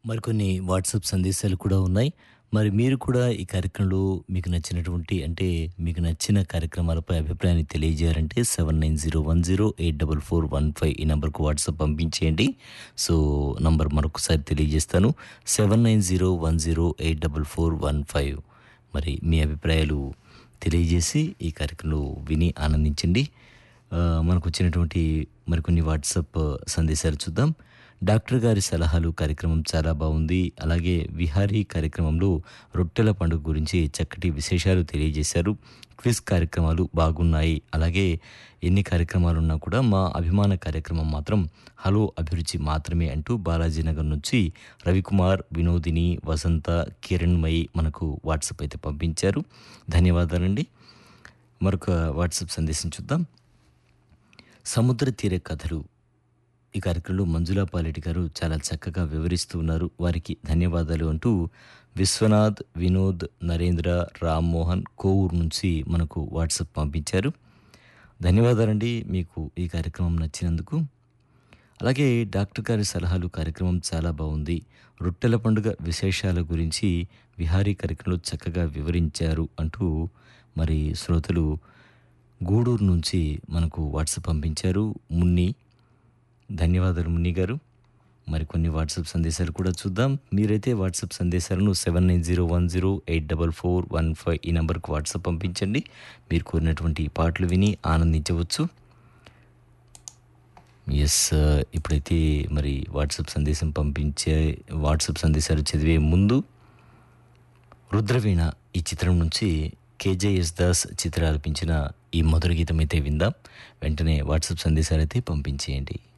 మరికొన్ని వాట్సాప్ సందేశాలు కూడా ఉన్నాయి మరి మీరు కూడా ఈ కార్యక్రమంలో మీకు నచ్చినటువంటి అంటే మీకు నచ్చిన కార్యక్రమాలపై అభిప్రాయాన్ని తెలియజేయాలంటే seven nine zero one zero eight double four one five ఈ నెంబర్కు వాట్సాప్ పంపించేయండి సో నంబర్ మరొకసారి తెలియజేస్తాను seven nine zero one zero eight double four one five మరి మీ అభిప్రాయాలు తెలియజేసి ఈ కార్యక్రమంలో విని ఆనందించండి ఆ, మనకు వచ్చినటువంటి మరికొన్ని వాట్సాప్ సందేశాలు చూద్దాం డాక్టర్ గారి సలహాలు కార్యక్రమం చాలా బాగుంది అలాగే విహారీ కార్యక్రమంలో రొట్టెల పండుగ గురించి చక్కటి విశేషాలు తెలియజేశారు క్విజ్ కార్యక్రమాలు బాగున్నాయి అలాగే ఎన్ని కార్యక్రమాలు ఉన్నా కూడా మా అభిమాన కార్యక్రమం మాత్రం హలో అభిరుచి మాత్రమే అంటూ బాలాజీనగర్ నుంచి రవికుమార్ వినోదిని వసంత కిరణ్మయి మనకు వాట్సాప్ అయితే పంపించారు ధన్యవాదాలండి మరొక వాట్సాప్ సందేశం చూద్దాం సముద్ర తీర కథలు ఈ కార్యక్రమంలో మంజులా పాలెటి గారు చాలా చక్కగా వివరిస్తూ ఉన్నారు వారికి ధన్యవాదాలు అంటూ విశ్వనాథ్ వినోద్ నరేంద్ర రామ్మోహన్ కోవూరు నుంచి మనకు వాట్సాప్ పంపించారు ధన్యవాదాలండి మీకు ఈ కార్యక్రమం నచ్చినందుకు అలాగే డాక్టర్ గారి సలహాలు కార్యక్రమం చాలా బాగుంది రొట్టెల పండుగ విశేషాల గురించి విహారీ కార్యక్రమంలో చక్కగా వివరించారు అంటూ మరి శ్రోతలు గూడూరు నుంచి మనకు వాట్సాప్ పంపించారు మున్ని ధన్యవాదాలు మున్ని గారు మరికొన్ని వాట్సాప్ సందేశాలు కూడా చూద్దాం మీరైతే వాట్సాప్ సందేశాలను seven nine zero one zero eight double four one five ఈ నెంబర్కు వాట్సాప్ పంపించండి మీరు కోరినటువంటి పాటలు విని ఆనందించవచ్చు ఎస్ ఇప్పుడైతే మరి వాట్సాప్ సందేశం పంపించే వాట్సాప్ సందేశాలు చదివే ముందు రుద్రవీణ ఈ చిత్రం నుంచి కేజేఎస్ దాస్ చిత్ర ఆలపించిన ఈ మొదటి గీతం అయితే విందాం వెంటనే వాట్సాప్ సందేశాలు అయితే పంపించేయండి